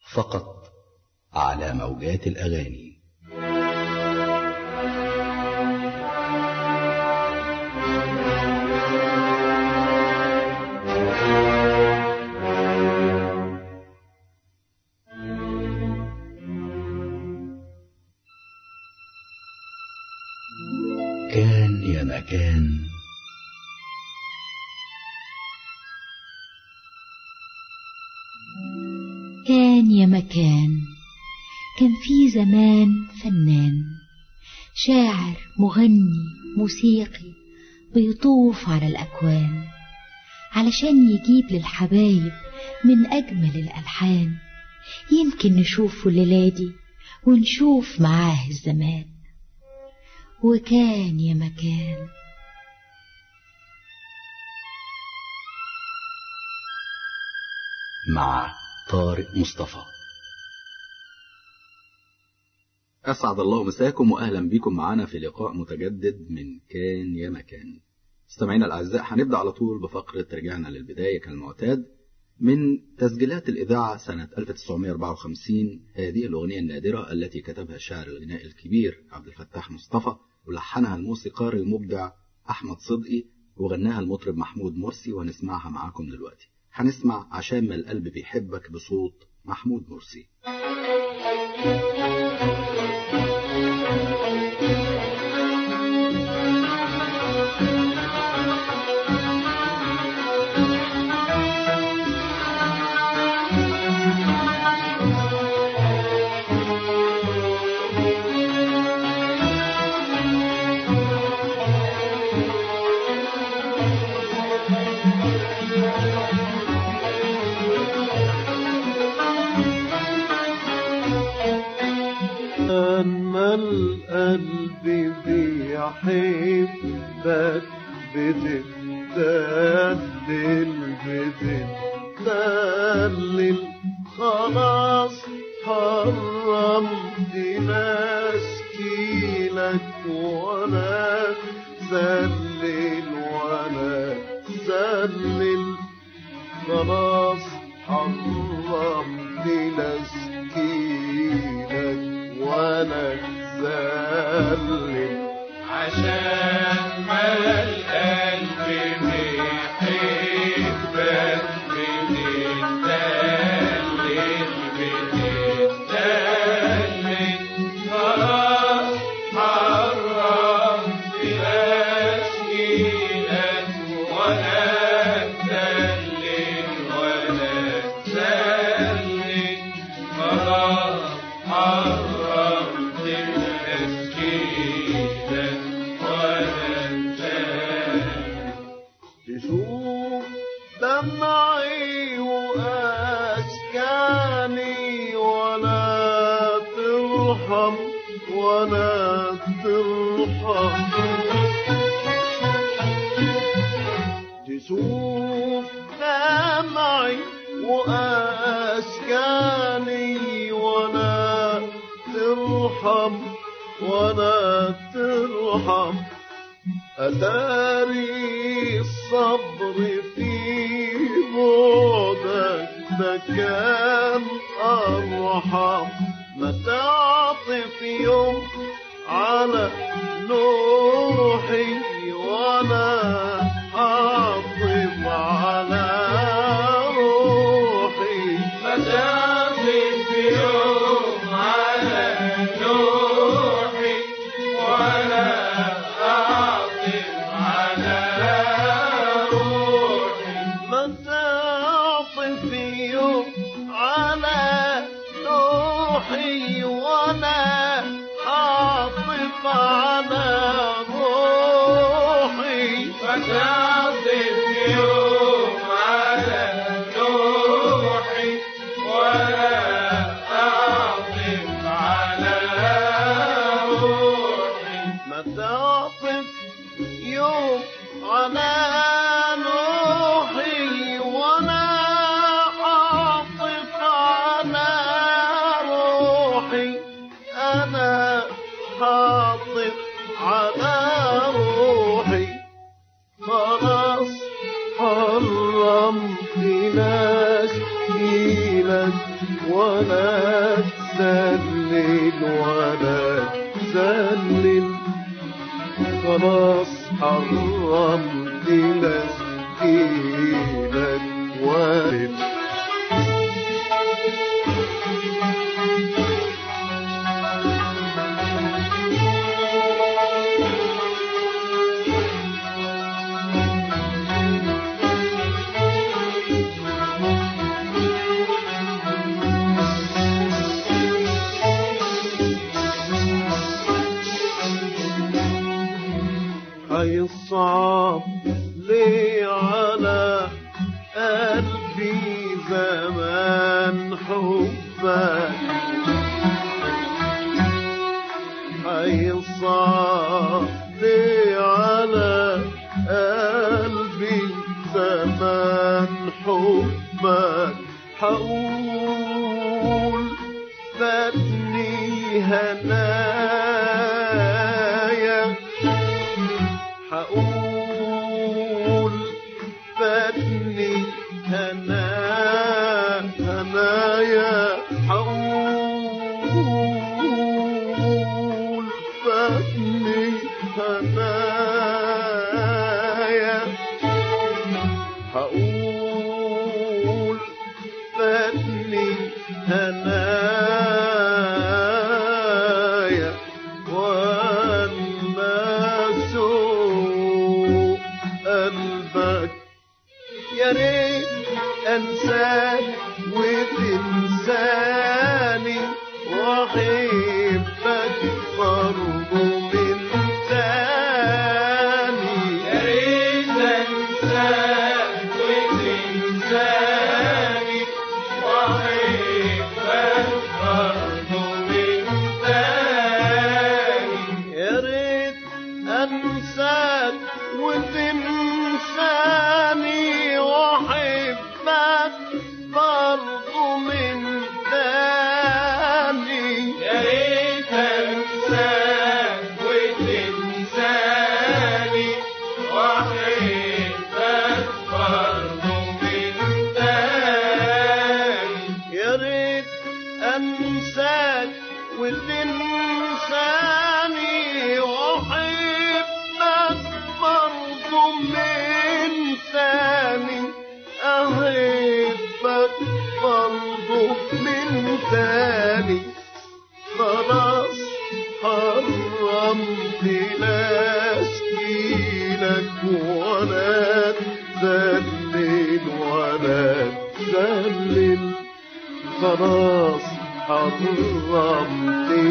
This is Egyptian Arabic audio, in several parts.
فقط على موجات الأغاني كان يا مكان كان يا مكان كان في زمان فنان شاعر مغني موسيقي بيطوف على الأكوان علشان يجيب للحبايب من أجمل الألحان يمكن نشوفه الليلة دي ونشوف معاه الزمان وكان يا مكان مع طارق مصطفى أسعد الله مساكم وأهلا بكم معنا في لقاء متجدد من كان يا مكان مستمعينا الأعزاء هنبدأ على طول بفقرة رجعنا للبداية كالمعتاد من تسجيلات الإذاعة سنة 1954 هذه الأغنية النادرة التي كتبها شاعر الغناء الكبير عبد الفتاح مصطفى ولحنها الموسيقار المبدع أحمد صدقي وغناها المطرب محمود مرسي وهنسمعها معاكم دلوقتي هنسمع عشان ما القلب بيحبك بصوت محمود مرسي أما القلب بيحبك بتتدلل بتتدلل خلاص حرمت نسكيلك ولا زلل ولا زلل خلاص حرمت نسكيلك ولا تزلل عشان ما القلب بيحبك بتتدلل بتتدلل خلاص حرمت أسكيلك ولا تدلل ولا تدلل خلاص حرمت أسكيلك ولا تدلل تشوف دمعي وأسكاني ولا ترحم ولا ترحم تشوف دمعي وأسكاني ولا ترحم ولا ترحم أداري الصبر في بعدك ده كان أرحم ما تعطف يوم على نوحي ولا أعطف على روحي فتعطف يوم على نوحي ولا أعطف على روحي ما تعطف يوم على نوحي ولا أعطف على روحي فتعطف يوم على نوحي ولا أعطف على روحي ما تعطف يوم على نوحي ولا أعطف على روحي أنا حاطف ولا تسلل ولا تسلل خلاص حرمت لسكينك والد هيصعب لي على قلبي زمان حبك هيصعب لي على قلبي زمان حبك حقول فاتني هنايا حقول فاتني هنا هنايا حقول فاتني هنايا حقول فاتني هنايا والناس قلبك يا ريت انساك وتنساني واحبك برضه من تاني يا ريت انساك وتنساني واحبك برضه من تاني يا ريت انساك وتنساني واحبك برضه من تاني يا ريت انساك وتنساني واحبك برضه من تاني يا ريت انساك وتنساني واحبك برضه من تاني احبك برضه من تاني خلاص حرمت لاشكيلك ولا تذلل ولا تذلل خلاص حرمت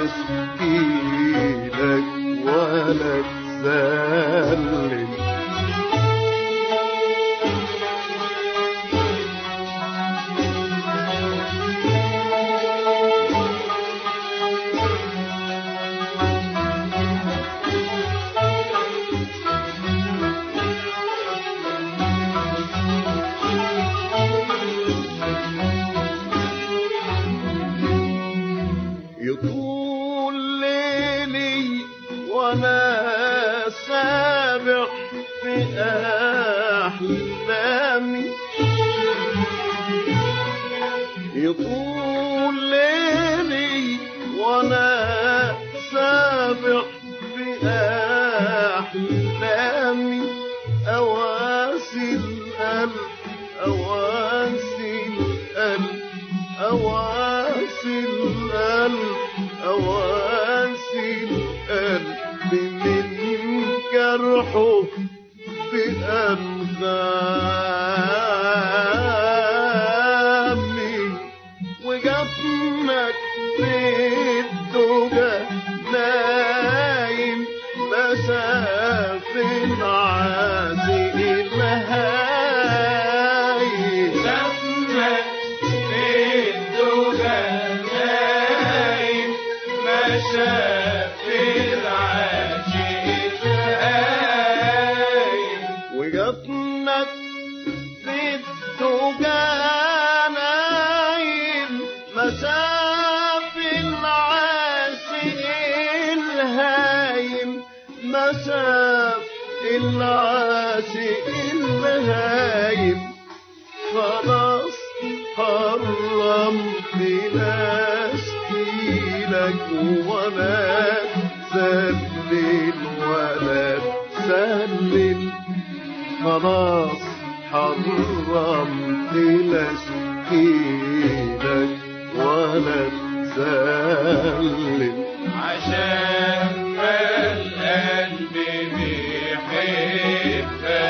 لاشكيلك ولا تذلل يطول ليلي وانا سابح في احلامي يطول ليلي وانا سابح في احلامي اواسي القلب اواسي القلب أواسي القلب أواسي القلب من جرحه بأنغامي وجفنك في الدجى نايم مساف العازق الهايم لما في الدجى نايم مشى في العاشق الهايم وجفنك في الدجى نايم مساف العاشق الهايم مساف العاشق الهايم خلاص حرمت سكينك ولا تسلل ولا تسلل خلاص حرمت لا سكينك ولا تسلل عشان ما القلب بيحبك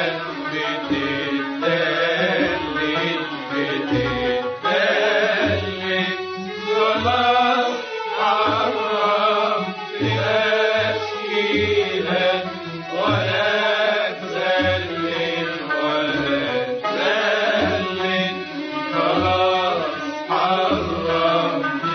بتتدلل بتتدلل خلاص عرفت أشكيلك ولا تسلل ولا تسلل خلاص حرمت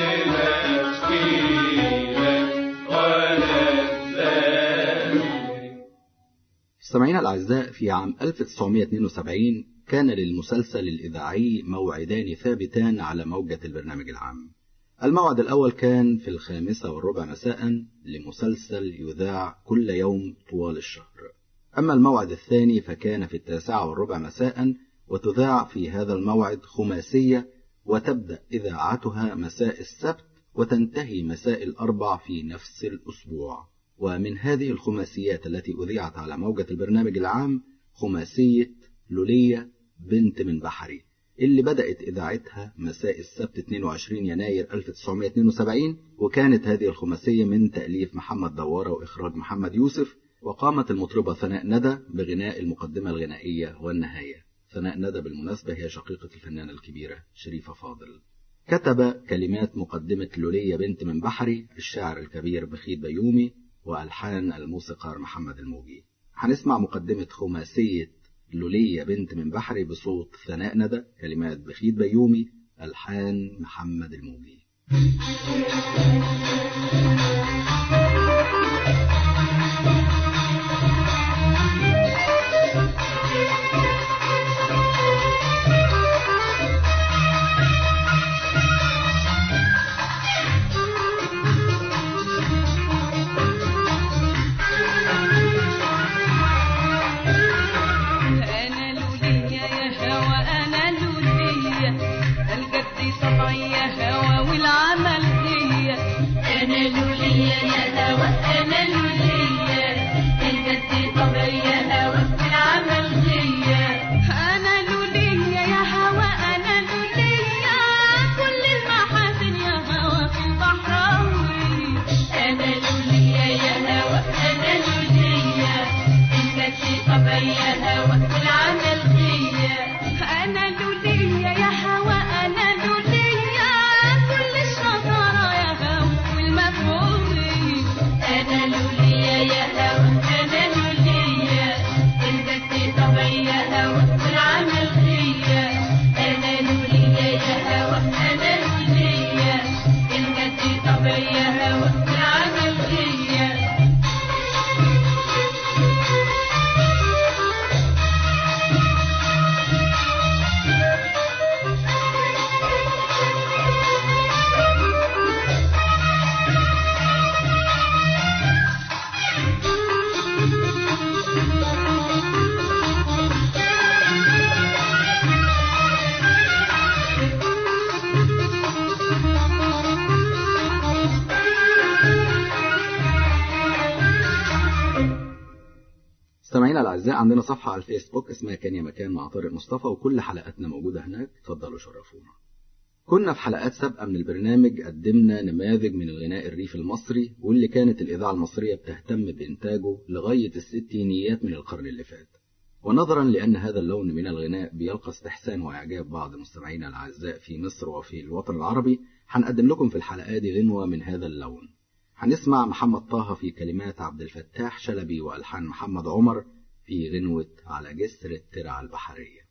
أشكيلك ولا تسلل مستمعينا الأعزاء في عام 1972 كان للمسلسل الإذاعي موعدان ثابتان على موجة البرنامج العام الموعد الأول كان في الخامسة والربع مساء لمسلسل يذاع كل يوم طوال الشهر أما الموعد الثاني فكان في التاسعة والربع مساء وتذاع في هذا الموعد خماسية وتبدأ إذاعتها مساء السبت وتنتهي مساء الأربع في نفس الأسبوع ومن هذه الخماسيات التي أذيعت على موجة البرنامج العام خماسية لولية بنت من بحري اللي بدأت إذاعتها مساء السبت 22 يناير 1972 وكانت هذه الخماسية من تأليف محمد دوارة وإخراج محمد يوسف وقامت المطربة ثناء ندى بغناء المقدمة الغنائية والنهاية ثناء ندى بالمناسبة هي شقيقة الفنانة الكبيرة شريفة فاضل كتب كلمات مقدمة لولية بنت من بحري الشاعر الكبير بخيت بيومي وألحان الموسيقار محمد الموجي هنسمع مقدمة خماسية لولية بنت من بحري بصوت ثناء ندى كلمات بخيت بيومي ألحان محمد الموجي أنا لولية يا هوى أنا لولية الجد طبعي يا هوى والعمل هي أنا لولية يا هوى أنا لولية الجد طبعي يا هوى العمل هي أنا لولية يا هوى أنا لولية كل المحاسن يا هوى في البحراوي أنا لولية يا هوى أنا لولية الجد طبعي يا هوى العمل هي أنا لولية يا هوى أنا لولية كل الشطارة يا هوى والمفهومي أنا لولية يا هوى أنا لولية الجد طبعي يا هوى والعمل هي أنا لولية يا هوى أنا لولية الجد طبعي يا هوى والعمل هي مستمعينا الأعزاء عندنا صفحة على الفيسبوك اسمها كان يا مكان مع طارق مصطفى وكل حلقاتنا موجودة هناك اتفضلوا شرفونا كنا في حلقات سابقة من البرنامج قدمنا نماذج من الغناء الريف المصري واللي كانت الإذاعة المصرية بتهتم بإنتاجه لغاية الستينيات من القرن اللي فات ونظرا لأن هذا اللون من الغناء بيلقى استحسان وإعجاب بعض مستمعينا الأعزاء في مصر وفي الوطن العربي هنقدم لكم في الحلقات دي غنوة من هذا اللون هنسمع محمد طه في كلمات عبد الفتاح شلبي وألحان محمد عمر في غنوة على جسر الترعة البحرية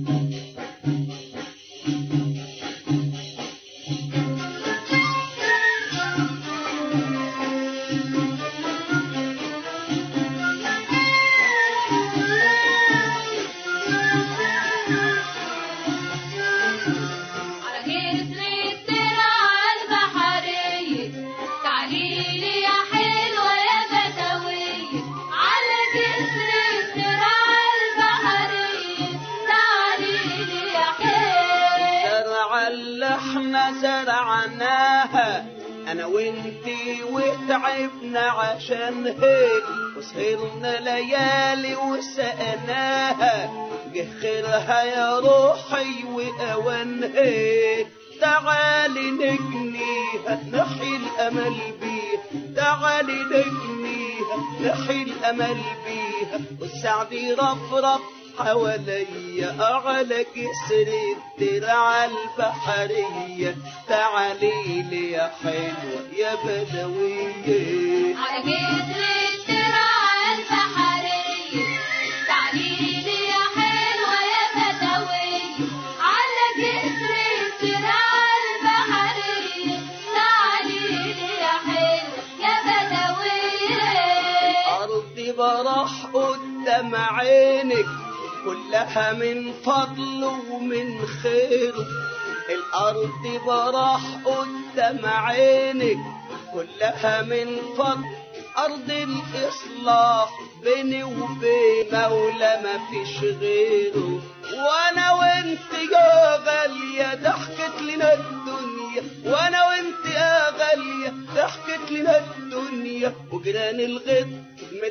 على جسر الترعة البحرية تعاليلي يا حلوة يا بدوية على جسر الترعة البحرية تعاليلي يا حلوة زرع اللي احنا زرعناها انا وانتي وتعبنا عشان هيك وسهرنا ليالي وسقناها جه خيرها يا روحي واوان هيك تعالي نجنيها نحي الامل بيها تعالي نجنيها نحي الامل بيها والسعد يرفرف حواليا على جسر الدرع البحرية تعالي لي يا حلوة يا بدوية على جسر الترعة البحرية تعليلي يا حلوة يا بدوية على جسر الترعة البحرية تعليلي يا حلوة يا بدوية الأرض براح قدام عينك كلها من فضله ومن خيره الأرض براح قدام عينك كلها من فضل أرض الإصلاح بيني وبين مولى ما فيش غيره وأنا وأنت يا غالية ضحكت لنا الدنيا وأنا وأنت يا غالية ضحكت لنا الدنيا وجيران الغد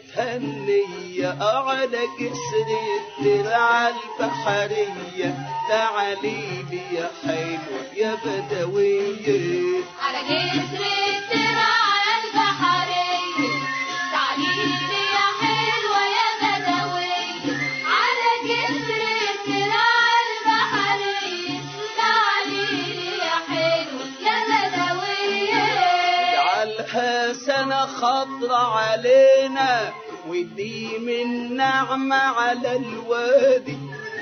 متهنية على جسر الدرع البحرية تعالي لي يا حلوة يا بدوية على جسر الترعة البحرية تعليلي يا حلوة يا بدوية على جسر الترعة البحرية تعليلي يا حلوة يا بدوية اجعلها سنة خضرة علينا ودي من نعمة على الوادي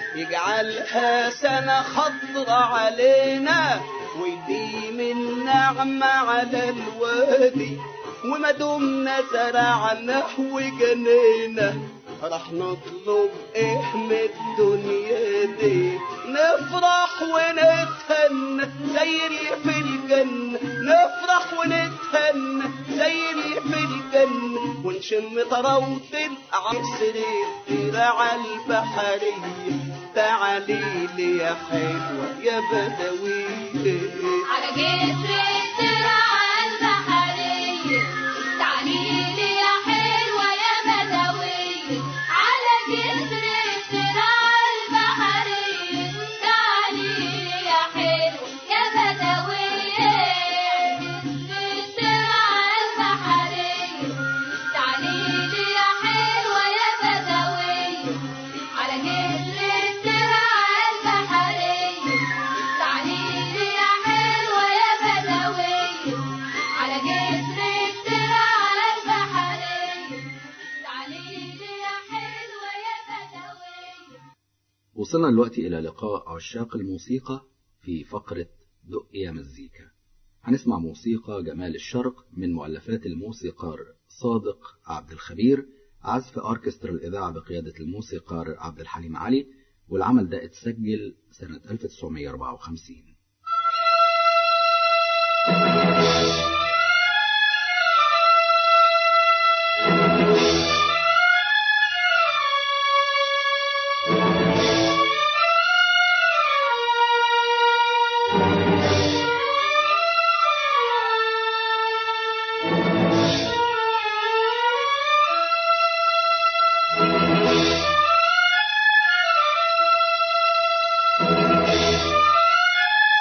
يجعلها سنة خضرة علينا ودي من نعمة على الوادي وما دمنا زرعنا وجنينا راح نطلب ايه من الدنيا دي نفرح ونتهنى زي اللي في الجنة نفرح ونتهنى زي اللي في الجنة ونشم طراوة العصر الدرع البحرية تعالي لي يا حلوة يا بدوية على جسر الترعة البحرية تعليلي يا حلوة يا بدوية على جسر الترعة البحرية تعليلي يا حلوة يا بدوية جسر الترعة البحرية تعليلي يا حلوة يا بدوية على جسر الترعة البحرية تعليلي يا حلوة يا بدوية على جسر الترعة البحرية تعليلي يا حلوة يا بدوية وصلنا دلوقتي إلى لقاء عشاق الموسيقى في فقرة دق يا مزيكا هنسمع موسيقى جمال الشرق من مؤلفات الموسيقار صادق عبد الخبير عزف أوركسترا الإذاعة بقيادة الموسيقار عبد الحليم علي والعمل ده اتسجل سنة 1954 على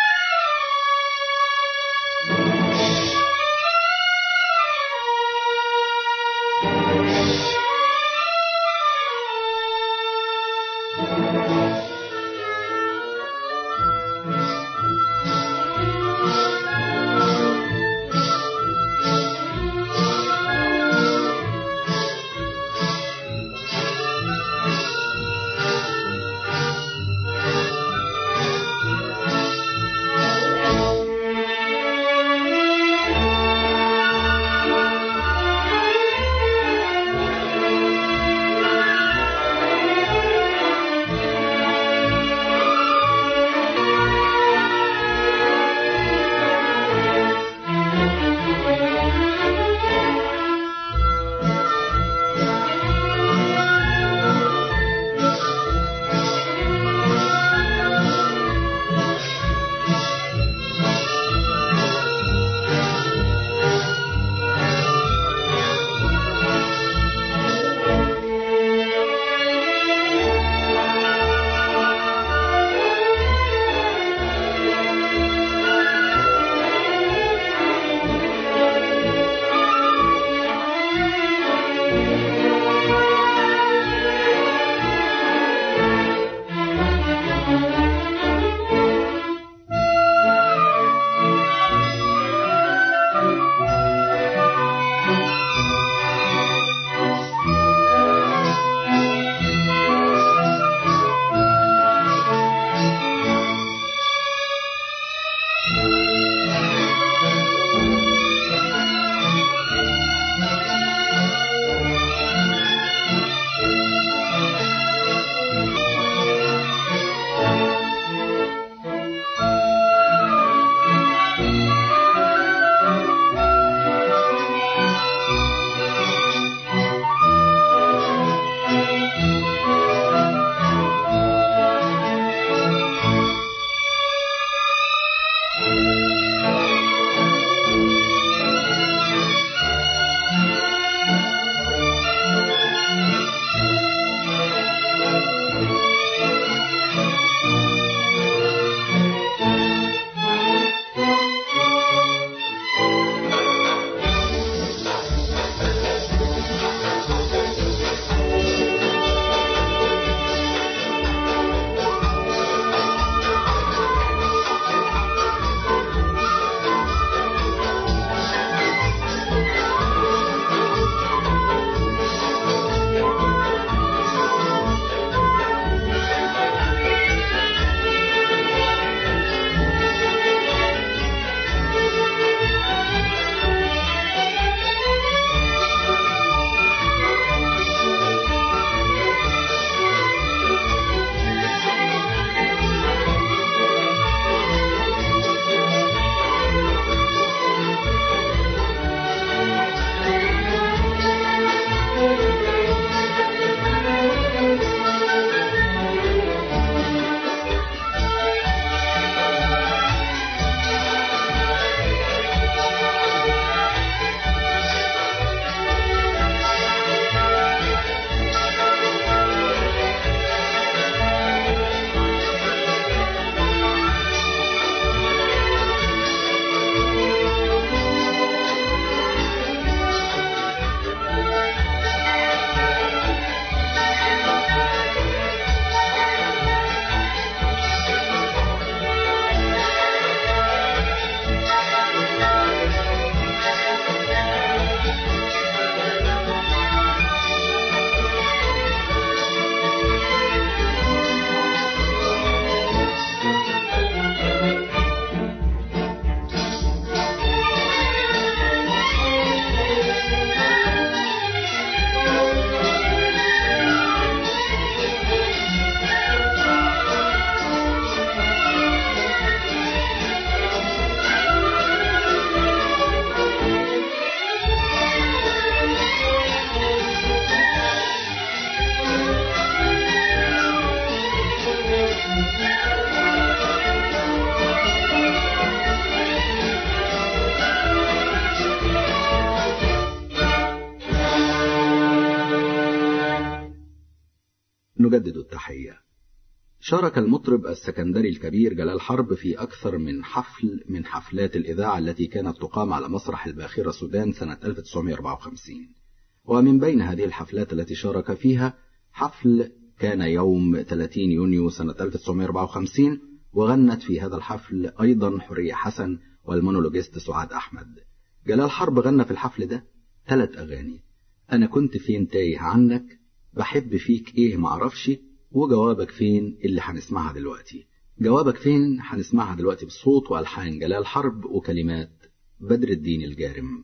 نجدد التحية شارك المطرب السكندري الكبير جلال حرب في أكثر من حفل من حفلات الإذاعة التي كانت تقام على مسرح الباخرة السودان سنة 1954 ومن بين هذه الحفلات التي شارك فيها حفل كان يوم 30 يونيو سنة 1954 وغنت في هذا الحفل أيضا حرية حسن والمونولوجيست سعاد أحمد جلال حرب غنى في الحفل ده ثلاث أغاني أنا كنت فين تايه عنك بحب فيك إيه معرفش وجوابك فين اللي هنسمعها دلوقتي جوابك فين هنسمعها دلوقتي بصوت وألحان جلال حرب وكلمات بدر الدين الجارم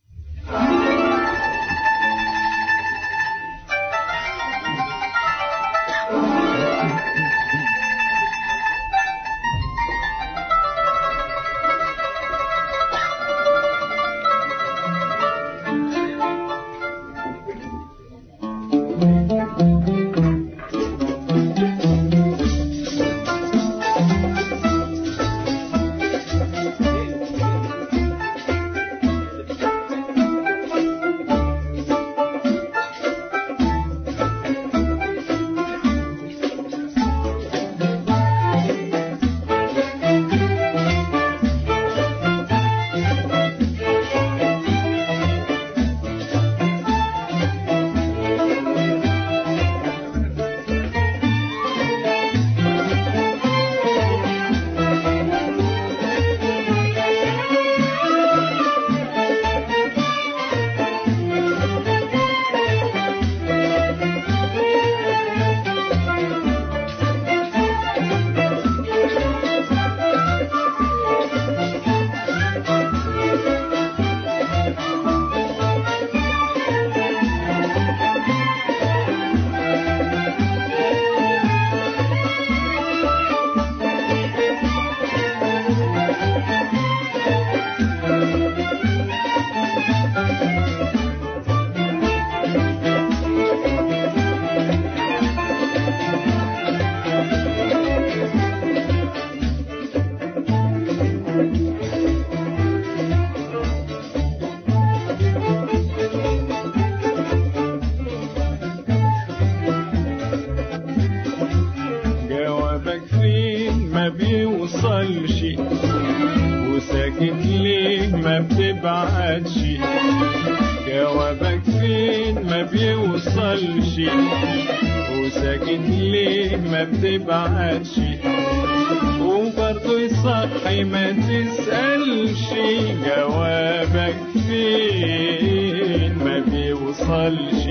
جوابك فين ما بيوصلش وساكت ليه ما بتبعتش جوابك فين ما بيوصلش وساكت ليه ما بتبعتش وبرضه يصحي ما تسألش جوابك فين ما بيوصلش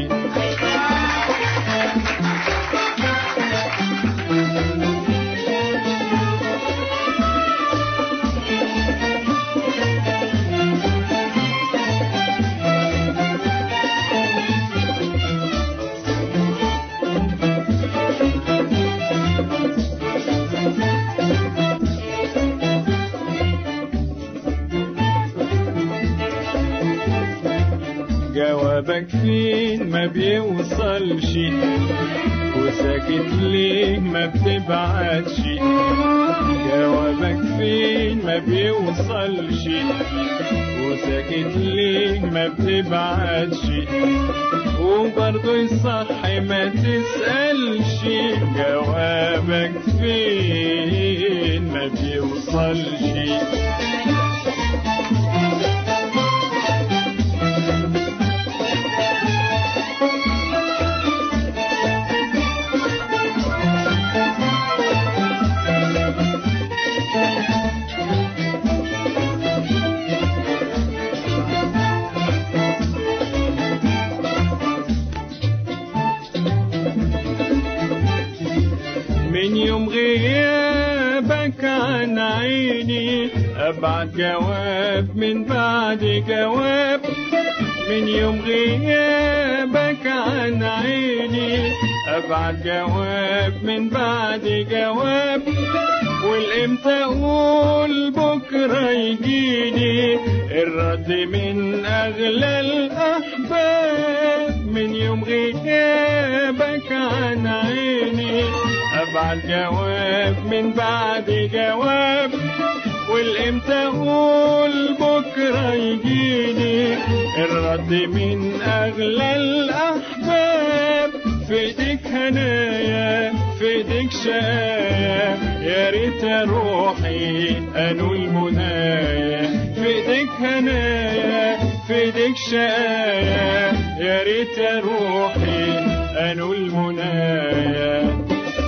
جوابك فين ما بيوصلش وساكت ليه ما بتبعتش جوابك فين ما بيوصلش وساكت ليه ما بتبعتش وبرضه يصحي ما تسألش جوابك فين ما بيوصلش من يوم غيابك عن عيني ابعت جواب من بعد جواب من يوم غيابك عن عيني ابعت جواب من بعد جواب والامتى اقول بكره يجيني الرد من اغلى الاحباب من يوم غيابك عن عيني ابعت جواب من بعد جواب والامتى اقول بكره يجيني الرد من اغلى الاحباب في ايديك هنايا في ايديك شقايا يا ريت يا روحي انول منايا في ايديك هنايا في ايديك شقايا يا ريت يا روحي انول منايا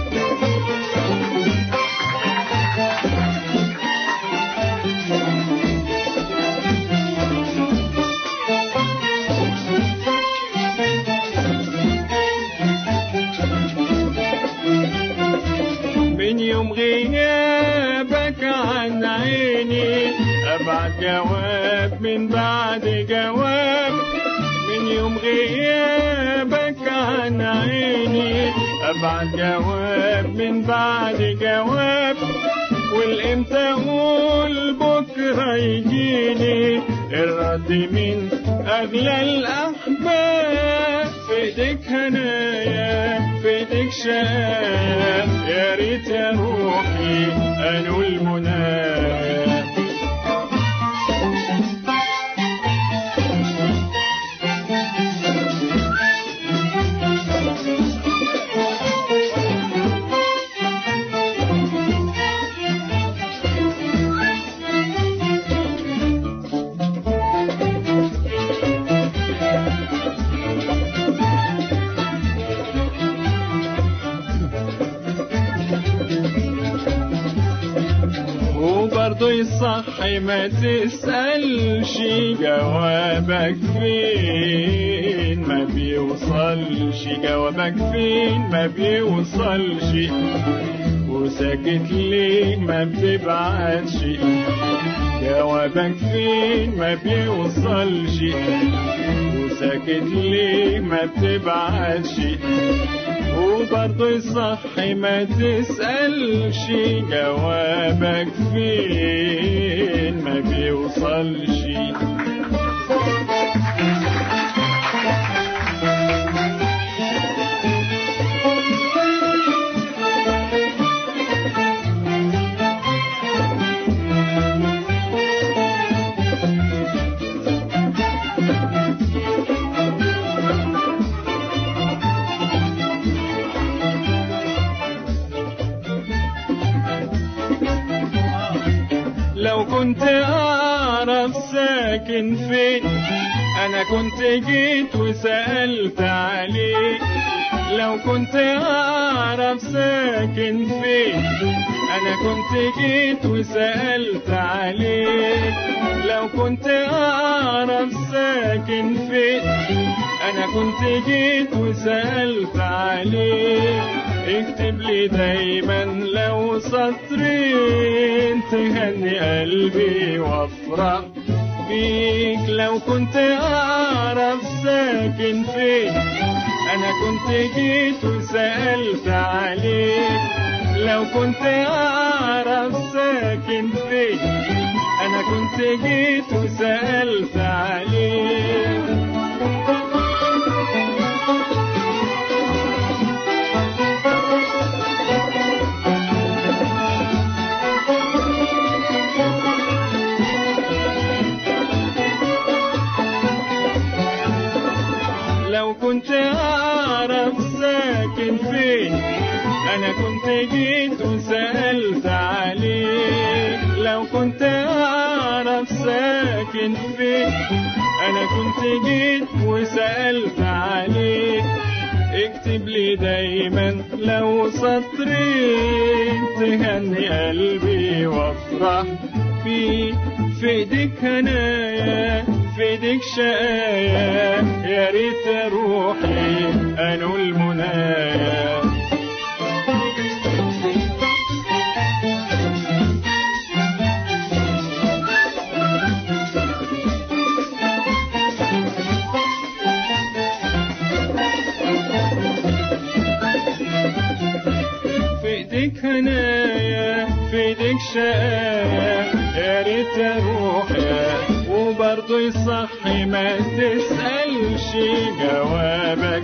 من يوم غيابك عن عيني أبعت جواب من بعد جواب من يوم غيابك عن عيني أبعت جواب من بعد جواب والامتى اقول بكره يجيني الرد من اغلى الاحباب في ايديك هنايا في ايديك شقايا يا ريت يا روحي انول منايا وبرضه يصح ما تسألش جوابك فين ما بيوصلش جوابك فين ما بيوصلش وساكت ليه ما بتبعتش جوابك فين ما بيوصلش وساكت ليه ما بتبعتش وبرضه يصح ما تسألش جوابك فين ما بيوصلش لو كنت أعرف ساكن فين أنا كنت جيت وسألت عليك لو كنت أعرف ساكن فين أنا كنت جيت وسألت عليك لو كنت أعرف ساكن فين أنا كنت جيت وسألت عليك اكتب لي دايما لو سطرين تهني قلبي وافرح بيك لو كنت اعرف ساكن فين انا كنت جيت وسألت عليك لو كنت اعرف ساكن فين انا كنت جيت وسألت عليك لو كنت أعرف ساكن فين أنا كنت جيت وسألت عليك لو كنت أعرف ساكن فين أنا كنت جيت وسألت عليك اكتب لي دايما لو سطرين تهني قلبي وافرح فيه في ايديك هنايا في ايديك شقايا يا ريت روحي انول منايا في ايديك هنايا في ايديك شقايا يا ريت اروح يا وبرضه يصح ما تسألش جوابك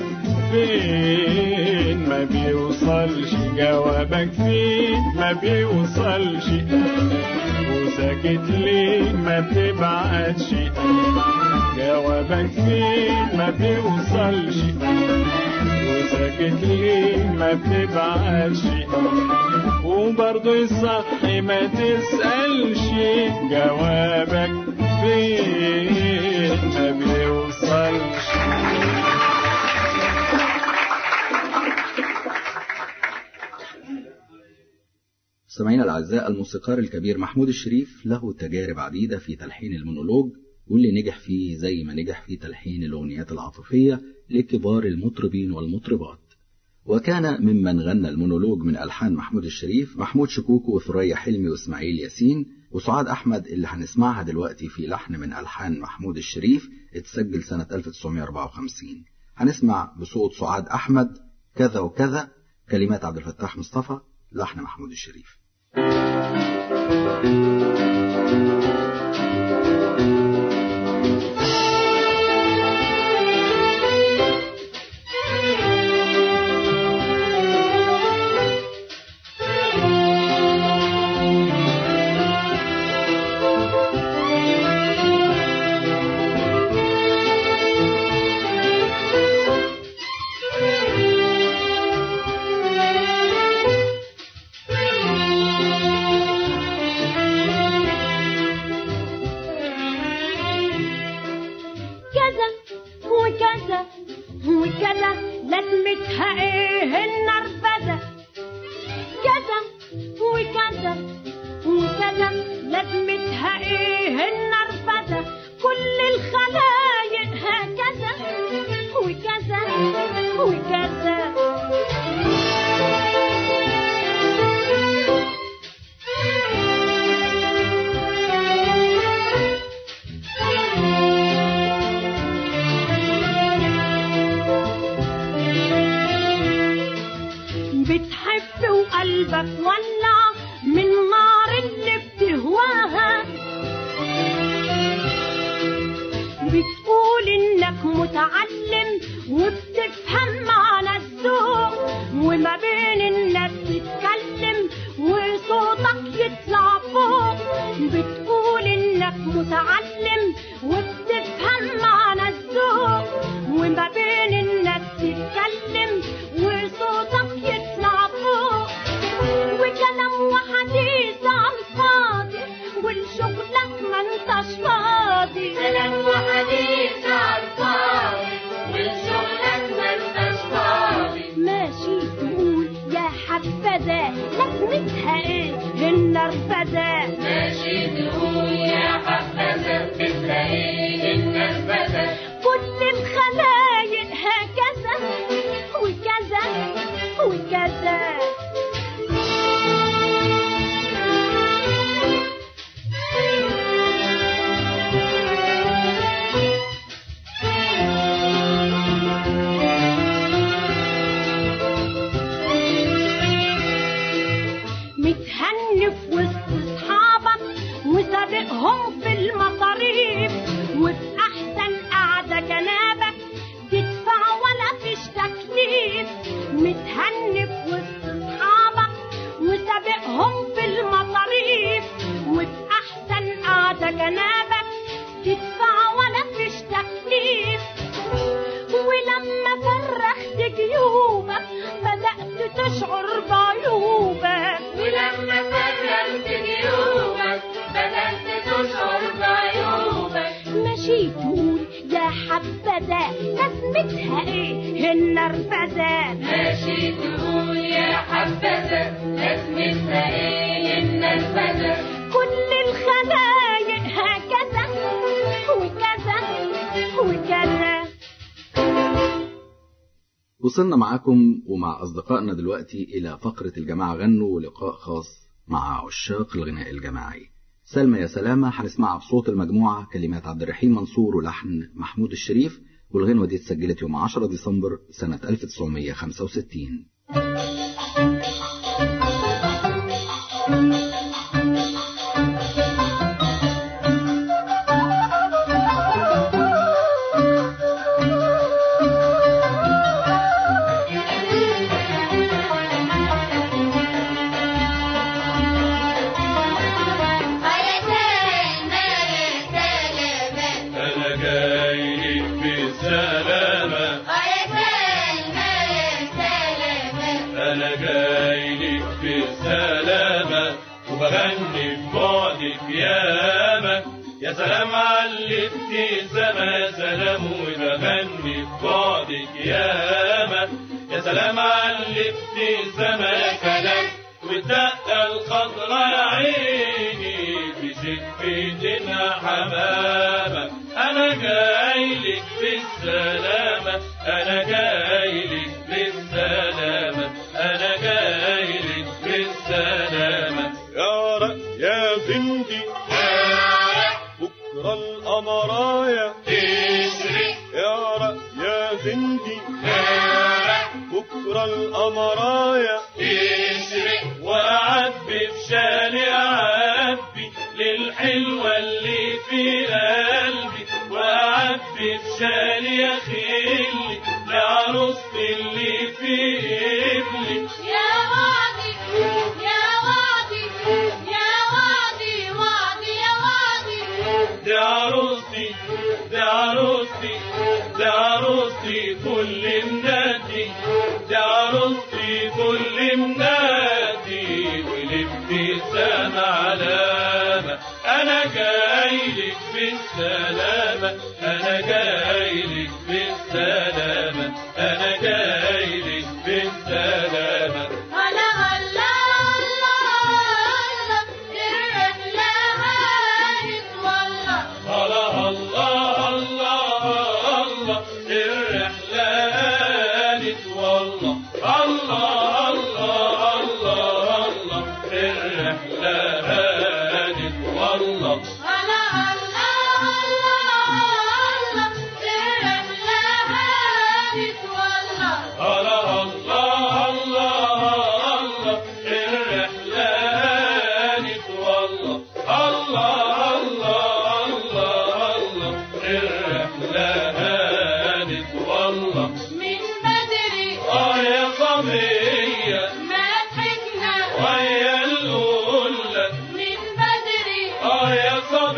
فين ما بيوصلش جوابك فين ما بيوصلش وساكت ليه ما بتبعتش جوابك فين ما بيوصلش وساكت وساكت ليه ما بتبعتش وبرضه الصح ما تسألش جوابك فين ما بيوصلش مستمعينا الأعزاء الموسيقار الكبير محمود الشريف له تجارب عديدة في تلحين المونولوج واللي نجح فيه زي ما نجح في تلحين الأغنيات العاطفية لكبار المطربين والمطربات وكان ممن غنى المونولوج من ألحان محمود الشريف محمود شكوكو وثريا حلمي وإسماعيل ياسين وسعاد أحمد اللي هنسمعها دلوقتي في لحن من ألحان محمود الشريف اتسجل سنة 1954 هنسمع بصوت سعاد أحمد كذا وكذا كلمات عبد الفتاح مصطفى لحن محمود الشريف كذا وكذا وكذا لازمتها ايه النرفزة كذا وكذا وكذا لازمتها ايه النرفزة كل الخلايق هكذا وكذا وكذا بتحب وقلبك ولع من نار اللي بتهواها بتقول انك متعلم وبتفهم معنى الذوق وما بين الناس تتكلم وصوتك يطلع فوق بتقول انك متعلم وبتفهم معنى الذوق وما بين الناس تتكلم وصوتك يطلع فوق وكلام وحديث عن فاضي ولشغلك ما انتش فاضي كلام وحديث عن فاضي ولشغلك ما انتش فاضي ماشي تقول يا حبذا لازمتها ايه النرفزة ماشي تقول يا حبذا لازمتها ايه النرفزة كل الخلايق هكذا وكذا وكذا متهني في وسط اصحابك وسابقهم في المصاريف وفي احسن قعده جنابك تدفع ولا فيش تكليف متهني في وسط اصحابك وسابقهم في المصاريف وفي احسن قعده جنابك تدفع ولا فيش تكليف ولما فرخت جيوبك بدأت تشعر بعيوبك ولما فرخت جيوبك بدأت تشعر بعيوبك ماشي تقول يا حبذا لازمتها ايه النرفزة ماشي تقول يا حبذا لازمتها ايه النرفزة كل الخلايق هكذا وكذا وكذا وصلنا معاكم ومع أصدقائنا دلوقتي إلى فقرة الجماعة غنوا ولقاء خاص مع عشاق الغناء الجماعي سلمى يا سلامة هنسمعها بصوت المجموعة كلمات عبد الرحيم منصور ولحن محمود الشريف والغنوة دي اتسجلت يوم 10 ديسمبر سنة 1965 أنا جاي بسلامة يا سلمى يا يا سلام على الابتسامة يا سلام وبغني ببعدك ياما يا سلام على الابتسامة يا سلام والدقة الخضرا يا عيني في شفتنا حمامة أنا جايلك بالسلامة أنا جايلك بالسلامة أنا جايلك بالسلامة يا رق يا بنتي بكرة القمرايا تشرق يا رق يا بنتي تشرق بكرة القمرايا تشرق وأعبي في شالي أعبي للحلوة اللي في قلبي وأعبي في شالي يا خلي لعروستي اللي في قبلي يا وعدي يا وعدي يا وعدي وعدي يا وعدي دي عروستي دي عروستي دي عروستي كل منادي دي عروستي كل منادي والابتسامة علامة أنا جايلك بالسلامة أنا جايلك بالسلامة أنا جايلك بالسلامة هلا هلا هلا هلا الرحلة هانت والله الله الله الله الله الرحلة هانت والله الله الله الله الله الرحلة هانت والله هلا هلا هلا هلا الرحلة هانت والله الله الله الله الله الرحلة هانت والله الله الله الله الله الرحلة هانت والله من بدري اه يا صبية ما ضحكنا ويا الأولى من بدري اه يا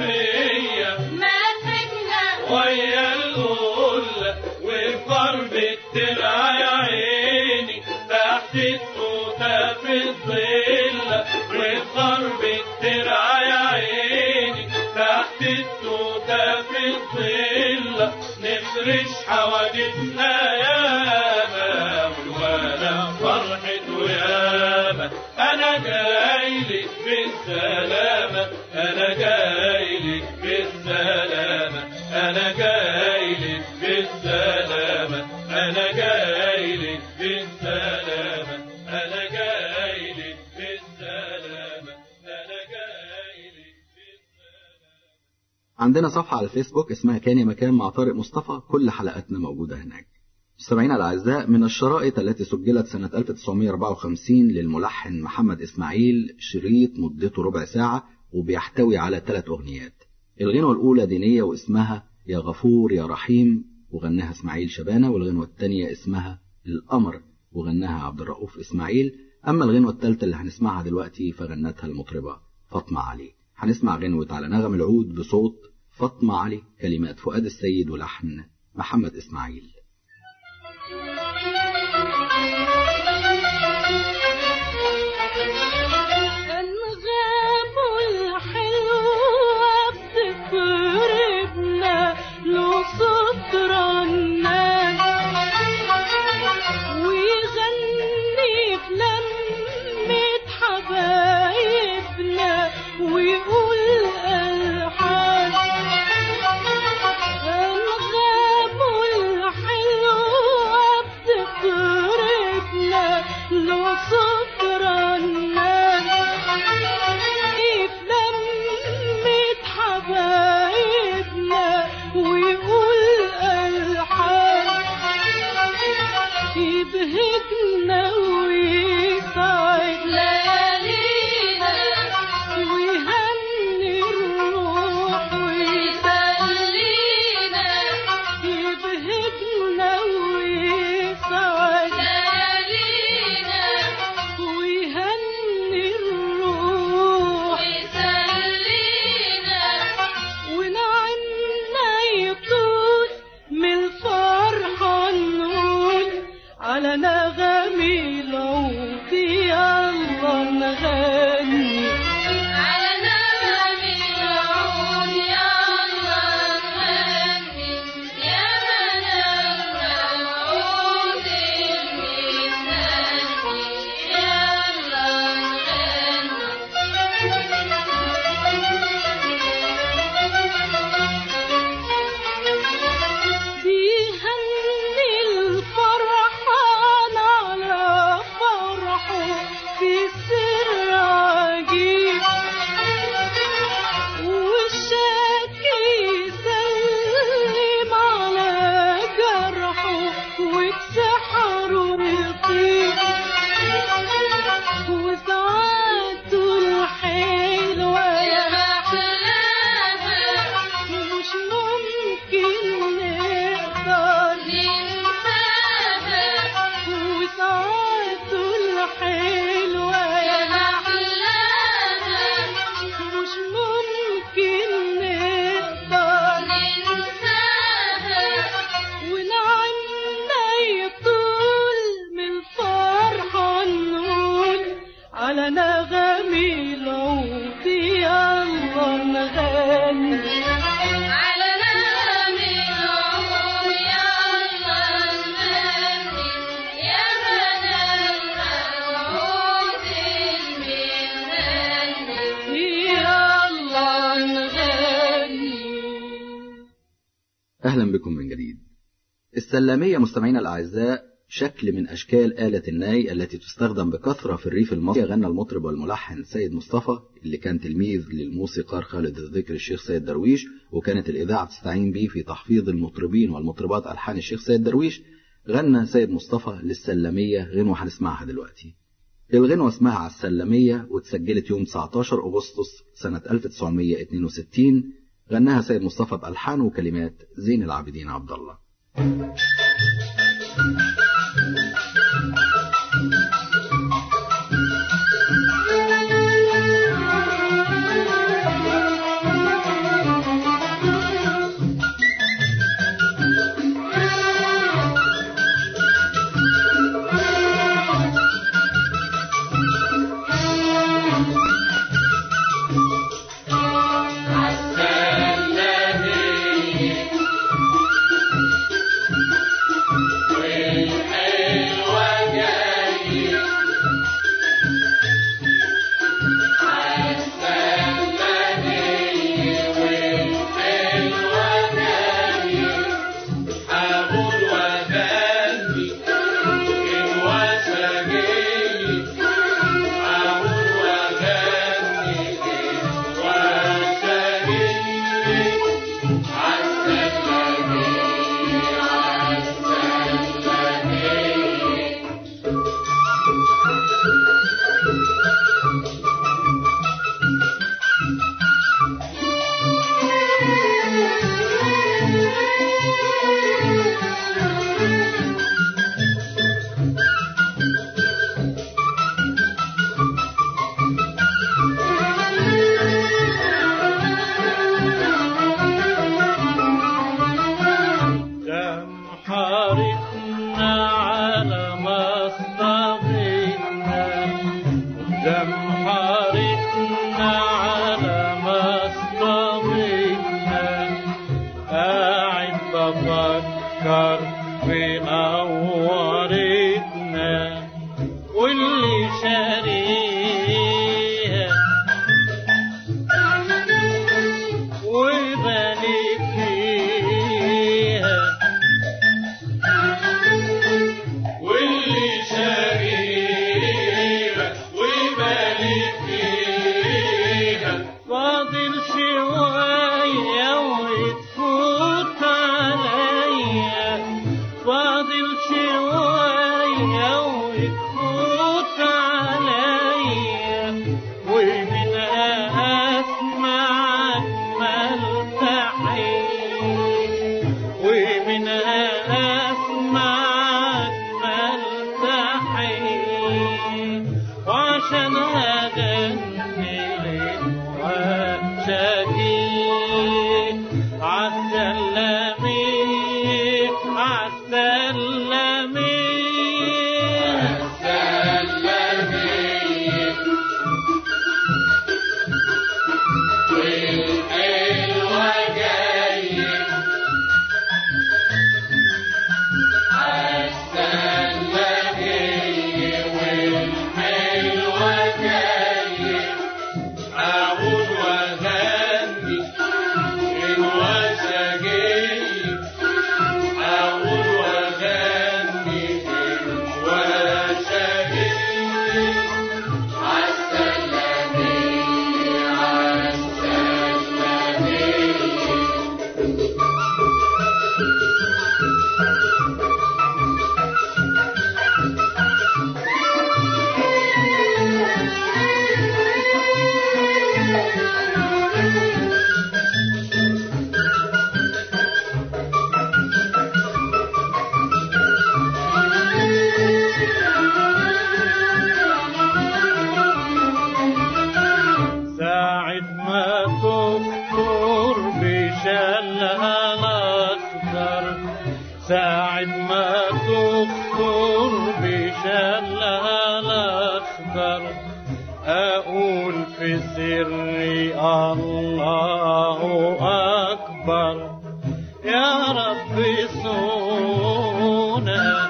صبية ما ضحكنا ويا الأولى وضرب الدرع يا عيني تحت التوتة في الظلة وضرب الدرع يا عيني تحت التوتة في الظلة نفرش حوادثنا ياما والولا فرحة ياما أنا جايلك بالسلامة أنا جايلك بالسلامة أنا جايلك بالسلامة أنا جايلك بالسلامة أنا جايلك بالسلامة أنا جايلك بالسلامة عندنا صفحة على الفيسبوك اسمها كان يا مكان مع طارق مصطفى كل حلقاتنا موجودة هناك مستمعينا الأعزاء من الشرائط التي سجلت سنة 1954 للملحن محمد إسماعيل شريط مدته ربع ساعة وبيحتوي على ثلاث أغنيات الغنوة الأولى دينية واسمها يا غفور يا رحيم وغناها إسماعيل شبانة والغنوة الثانية اسمها القمر وغناها عبد الرؤوف إسماعيل أما الغنوة الثالثة اللي هنسمعها دلوقتي فغنتها المطربة فاطمة علي هنسمع غنوة على نغم العود بصوت فاطمة علي كلمات فؤاد السيد ولحن محمد إسماعيل أنغام الحلوة بتقربنا لصوت رنان ويغني في لمة حبايبنا ويقول ألحان أنغام الحلوة أهلا بكم من جديد السلامية مستمعينا الأعزاء شكل من أشكال آلة الناي التي تستخدم بكثرة في الريف المصري غنى المطرب والملحن سيد مصطفى اللي كان تلميذ للموسيقار خالد الذكر الشيخ سيد درويش وكانت الإذاعة تستعين به في تحفيظ المطربين والمطربات ألحان الشيخ سيد درويش غنى سيد مصطفى للسلامية غنوة هنسمعها دلوقتي الغنوة اسمها على السلامية واتسجلت يوم 19 أغسطس سنة 1962 غناها سيد مصطفى بألحان وكلمات زين العابدين عبد الله دم حارتنا على مصطفينا دم حارتنا على مصطفينا قاعد بفكر في نورتنا واللي شاريها وبالك فيها واللي شاريها وبالك فيها فاضل شوية وتفوت عليا فاضل شوية وتفوت عليا ومنها أسمعك ملتحين ومنها أسمعك ملتحين وعشان أغني للمعشقين عالسلامي عالسلامي عالسلامي والحلوة جاية عالسلامي والحلوة جاية أقول وأغني الوشاجية أقول وأغني الوشاجية عالسلامي عالسلامي ساعة ما تخطر بشلها الأخضر ساعة ما تخطر بشلها الأخضر أقول في سري الله أكبر يا رب صونا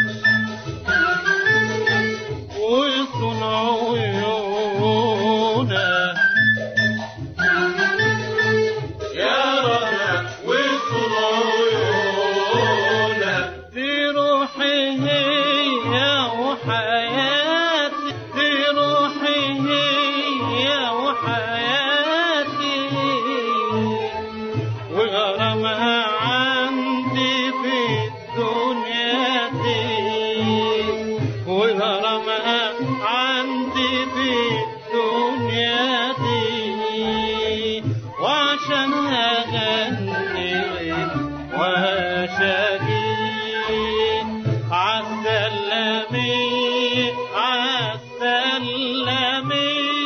وصن عيونا يا رب وصن وشقي عالسلمي عالسلمي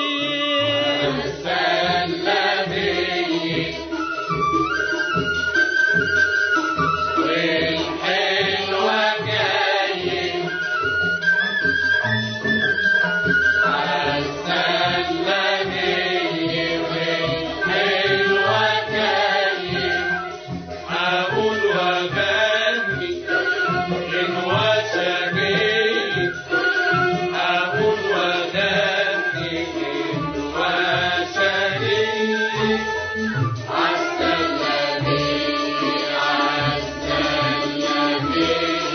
أقول وغني إن وشقي أقول وغني إن وشقي عالسلامي عالسلامي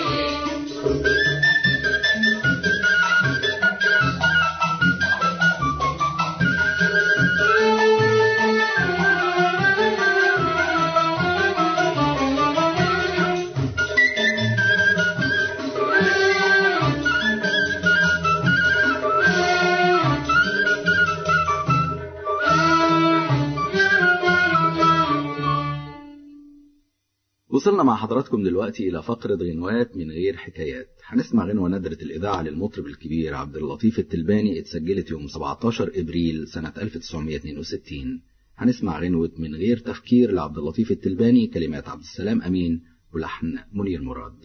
وصلنا مع حضراتكم دلوقتي إلى فقرة غنوات من غير حكايات هنسمع غنوة ندرة الإذاعة للمطرب الكبير عبد اللطيف التلباني اتسجلت يوم 17 إبريل سنة 1962 هنسمع غنوة من غير تفكير لعبد اللطيف التلباني كلمات عبد السلام أمين ولحن منير مراد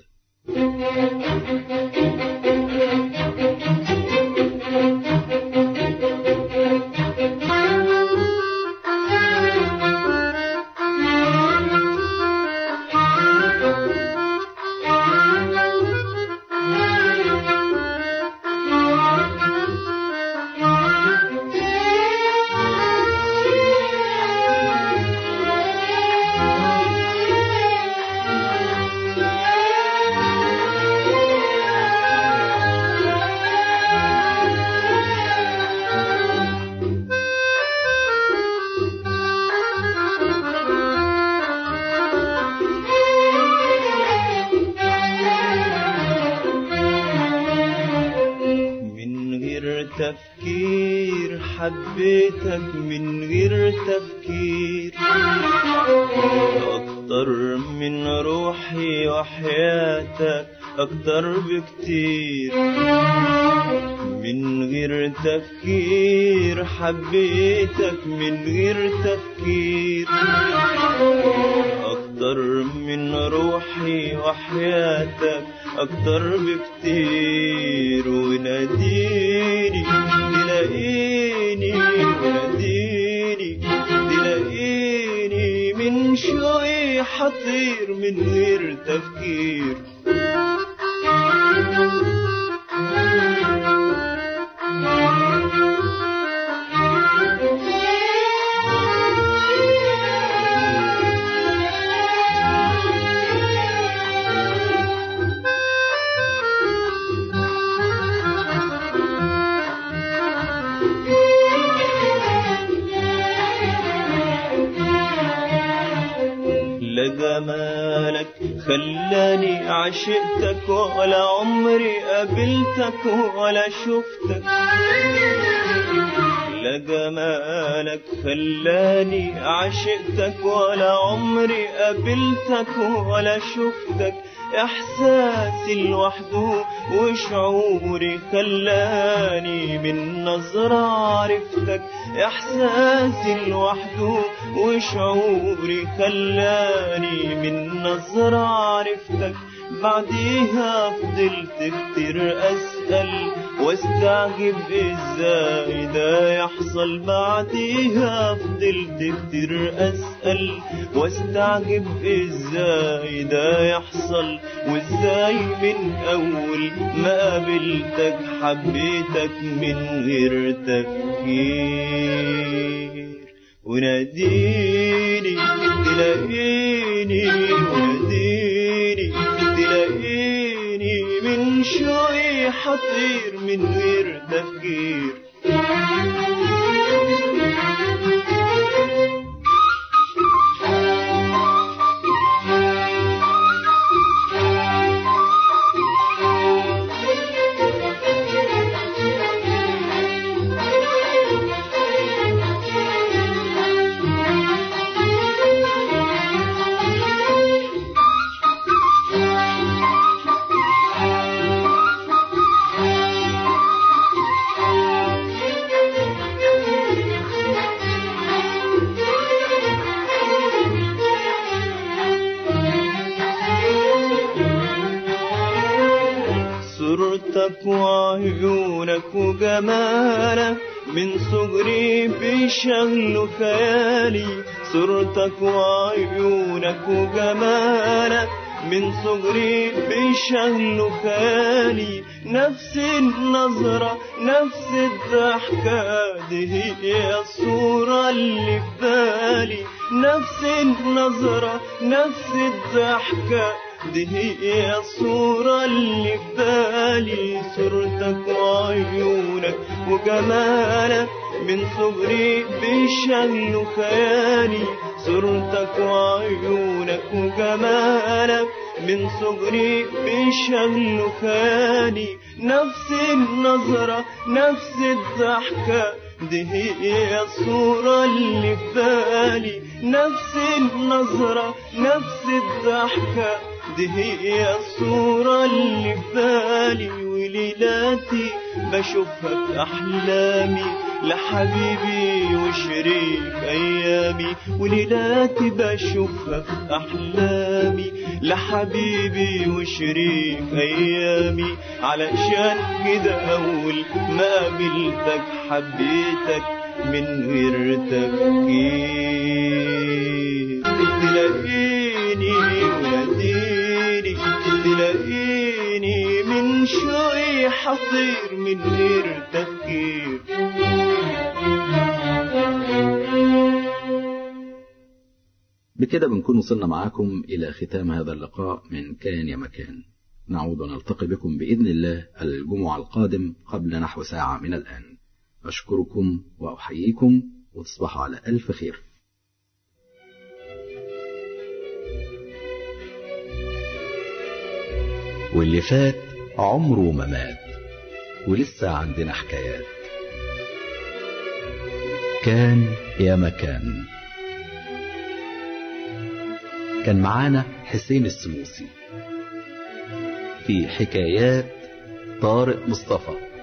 من غير تفكير حبيتك من غير تفكير أكتر من روحي وحياتك أكتر بكتير من غير تفكير حبيتك من غير تفكير أكتر من روحي وحياتك أكتر بكتير وناديني تلاقيني وناديني تلاقيني من شوي حطير من غير تفكير لا جمالك خلاني عشقتك ولا عمري قابلتك ولا شفتك لا جمالك خلاني عشقتك ولا عمري قابلتك ولا شفتك احساسي لوحده وشعوري خلاني من نظرة عرفتك احساسي لوحده وشعوري خلاني من نظرة عرفتك بعديها فضلت كتير اسأل واستعجب ازاي ده يحصل بعديها فضلت كتير اسأل واستعجب ازاي ده يحصل وازاي من اول ما قابلتك حبيتك من غير تفكير وناديني تلاقيني وناديني تلاقيني من شوي حطير من غير تفكير صورتك وعيونك وجمالك من صغري بيشغلوا خيالي صورتك وعيونك وجمالك من صغري بيشغلوا خيالي نفس النظرة نفس الضحكة دي هي الصورة اللي في بالي نفس النظرة نفس الضحكة دي هي الصورة اللي في بالي صورتك وعيونك وجمالك من صغري بيشغلوا خيالي صورتك وعيونك وجمالك من صغري بيشغلوا خيالي نفس النظرة نفس الضحكة دي هي الصورة اللي في بالي نفس النظرة نفس الضحكة دي هي الصورة اللي في بالي وليلاتي بشوفها في أحلامي لحبيبي وشريك أيامي وليلاتي بشوفها في أحلامي لحبيبي وشريك أيامي علشان كده أول ما قابلتك حبيتك من غير تفكير تلاقيني وناديني تلاقيني من شوقي حطير من غير تفكير بكده بنكون وصلنا معاكم إلى ختام هذا اللقاء من كان يا مكان نعود ونلتقي بكم بإذن الله الجمعة القادم قبل نحو ساعة من الآن أشكركم وأحييكم وتصبحوا على ألف خير واللي فات عمره ما مات ولسه عندنا حكايات كان يا مكان كان معانا حسين السنوسي في حكايات طارق مصطفى